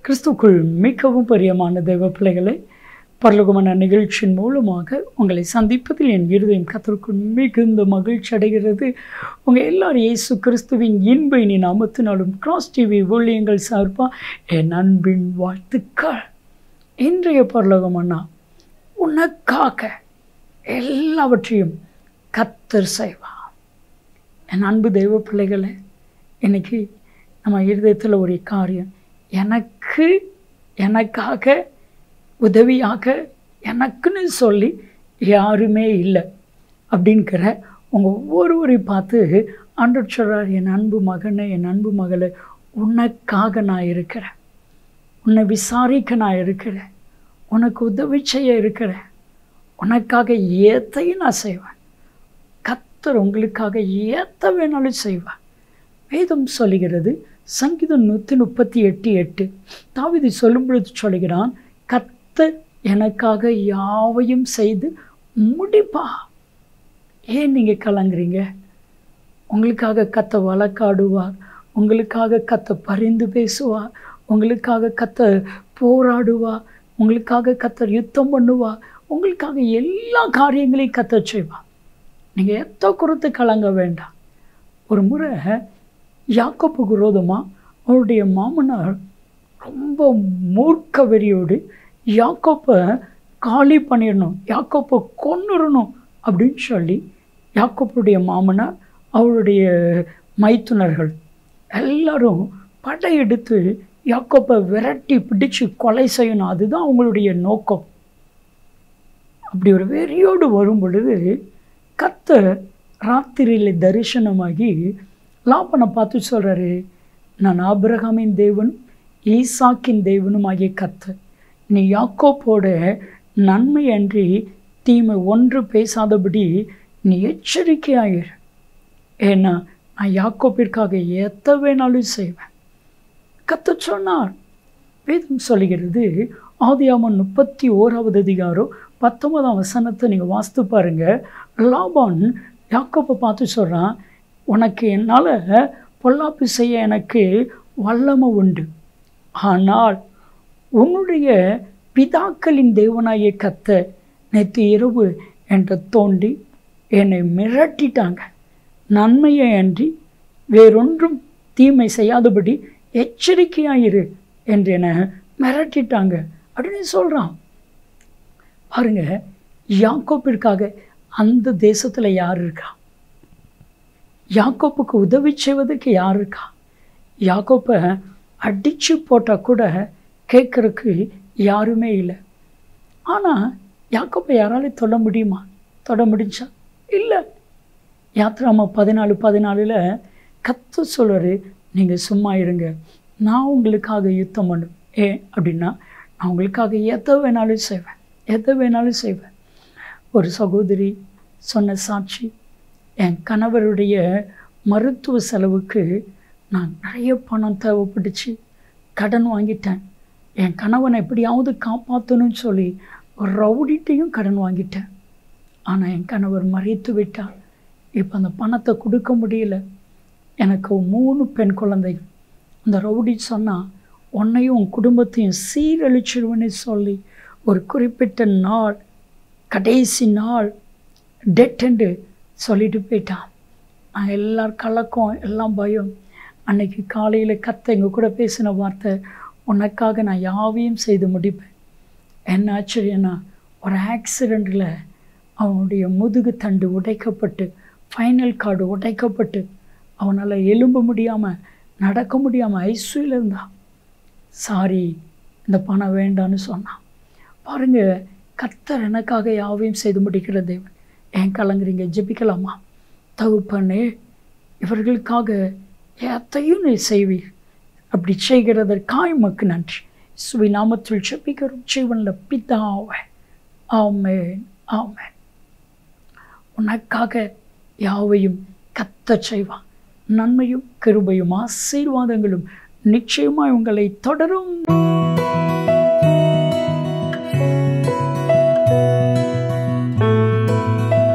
கிறிஸ்துக்குள் மிகவும் பிரியமான தெய்வ பிள்ளைகளை பரலோகமான நிகழ்ச்சியின் மூலமாக உங்களை சந்திப்பதில் என் இருதயம் கத்தருக்குள் மிகுந்த மகிழ்ச்சி அடைகிறது உங்கள் எல்லாரும் இயேசு கிறிஸ்துவின் இன்பை நீ நாமத்தினாலும் கிராஸ் டிவி ஊழியங்கள் சார்பாக என் அன்பின் வாழ்த்துக்கள் இன்றைய பரலோகமன்னா உனக்காக எல்லாவற்றையும் கத்தர் செய்வார் என் அன்பு தெய்வ பிள்ளைகளை இன்னைக்கு நம்ம இருதயத்தில் ஒரு காரியம் எனக்கு எனக்காக உதவியாக எனக்குன்னு சொல்லி யாருமே இல்லை அப்படிங்கிற உங்கள் ஒவ்வொருவரையும் பார்த்து ஆண்டவர் சொல்கிறார் என் அன்பு மகனை என் அன்பு மகளை உனக்காக நான் இருக்கிறேன் உன்னை விசாரிக்க நான் இருக்கிறேன் உனக்கு உதவி செய்ய இருக்கிறேன் உனக்காக ஏத்தையும் நான் செய்வேன் கத்தர் உங்களுக்காக ஏத்த வேணாலும் செய்வேன் வேதம் சொல்லுகிறது சங்கீதம் நூற்றி முப்பத்தி எட்டு எட்டு தாவிதி சொல்லும் பொழுது சொல்லுகிறான் கத்தர் எனக்காக யாவையும் செய்து முடிப்பா ஏன் நீங்கள் கலங்குறீங்க உங்களுக்காக கத்த வழக்காடுவார் உங்களுக்காக கத்த பரிந்து பேசுவார் உங்களுக்காக கத்த போராடுவார் உங்களுக்காக கத்தர் யுத்தம் பண்ணுவார் உங்களுக்காக எல்லா காரியங்களையும் கத்த செய்வார் நீங்கள் எத்த குறித்து கலங்க வேண்டாம் ஒரு முறை யாக்கோப்பு விரோதமாக அவருடைய மாமனார் ரொம்ப மூர்க்க வெறியோடு யாக்கோப்பை காலி பண்ணிடணும் யாக்கோப்பை கொன்னுடணும் அப்படின்னு சொல்லி யாக்கோப்புடைய மாமனார் அவருடைய மைத்துனர்கள் எல்லாரும் படையெடுத்து யாக்கோப்பை விரட்டி பிடிச்சு கொலை செய்யணும் அதுதான் அவங்களுடைய நோக்கம் அப்படி ஒரு வெறியோடு வரும் பொழுது கத்தர் ராத்திரியில் தரிசனமாகி லாபனை பார்த்து சொல்கிறாரு நான் ஆபிரகாமின் தேவன் ஈசாக்கின் தேவனும் ஆகிய கத்தர் நீ யாக்கோப்போட நன்மை அன்றி தீமை ஒன்று பேசாதபடி நீ எச்சரிக்கையாயிரு ஏன்னா நான் யாக்கோப்பிற்காக எத்த வேணாலும் செய்வேன் கத்த சொன்னார் வேதம் சொல்லுகிறது ஆதியாமன் முப்பத்தி ஓராவது அதிகாரம் பத்தொன்பதாம் வசனத்தை நீங்கள் வாஸ்து பாருங்க லாபான் யாக்கோப்பை பார்த்து சொல்கிறான் உனக்கு என்னால் பொல்லாப்பு செய்ய எனக்கு வல்லமை உண்டு ஆனால் உன்னுடைய பிதாக்களின் தேவனாகிய கத்த நேற்று இரவு என்ற தோண்டி என்னை மிரட்டிட்டாங்க நன்மையை அன்றி வேறொன்றும் தீமை செய்யாதபடி எச்சரிக்கையாயிரு என்று என்னை மிரட்டிட்டாங்க அப்படின்னு சொல்கிறான் பாருங்க யாக்கோப்பிற்காக அந்த தேசத்தில் யார் இருக்கா யாக்கோப்புக்கு உதவி செய்வதற்கு யார் இருக்கா யாக்கோப்பை அடித்து போட்டால் கூட கேட்குறக்கு யாருமே இல்லை ஆனால் யாக்கோப்பை யாராலையும் தொட முடியுமா தொட முடிஞ்சா இல்லை யாத்ராமா பதினாலு பதினாலில் கத்து சொல்கிறாரு நீங்கள் சும்மா இருங்க நான் உங்களுக்காக யுத்தம் பண்ணும் ஏன் அப்படின்னா நான் உங்களுக்காக எதை வேணாலும் செய்வேன் எதை வேணாலும் செய்வேன் ஒரு சகோதரி சொன்ன சாட்சி என் கணவருடைய மருத்துவ செலவுக்கு நான் நிறைய பணம் தேவைப்பட்டுச்சு கடன் வாங்கிட்டேன் என் கணவனை எப்படியாவது காப்பாற்றணும்னு சொல்லி ஒரு ரவுடிட்டையும் கடன் வாங்கிட்டேன் ஆனால் என் கணவர் மறைத்து விட்டார் இப்போ அந்த பணத்தை கொடுக்க முடியல எனக்கு மூணு பெண் குழந்தைகள் அந்த ரவுடி சொன்னால் உன்னையும் உன் குடும்பத்தையும் சீரழிச்சிடுவேன்னு சொல்லி ஒரு குறிப்பிட்ட நாள் கடைசி நாள் டெட்டுண்டு சொல்லிட்டு போயிட்டான் நான் எல்லார் கலக்கம் எல்லாம் பயம் அன்னைக்கு காலையில் கத்த எங்கள் கூட பேசின வார்த்தை உனக்காக நான் யாவையும் செய்து முடிப்பேன் என்ன ஆச்சரியன்னா ஒரு ஆக்சிடெண்ட்டில் அவனுடைய முதுகு தண்டு உடைக்கப்பட்டு ஃபைனல் கார்டு உடைக்கப்பட்டு அவனால் எலும்ப முடியாமல் நடக்க முடியாமல் ஐசியூவில் இருந்தான் சாரி இந்த பணம் வேண்டான்னு சொன்னான் பாருங்கள் கத்தர் எனக்காக யாவையும் செய்து முடிக்கிற தேவன் ஏன் கலங்குறீங்க ஜெபிக்கலாமா தகுப்பண்ணே இவர்களுக்காக எத்தையும் நீ செய்வீர் அப்படி செய்கிறதற்காய் மக்கு நன்றி சுவி நாமத்தில் ஜெபிக்கிறோம் ஜீவனில் பிதாவை ஆமேன் ஆமேன் உனக்காக யாவையும் கத்த செய்வான் நன்மையும் கிருபையும் ஆசீர்வாதங்களும் நிச்சயமாக உங்களை தொடரும்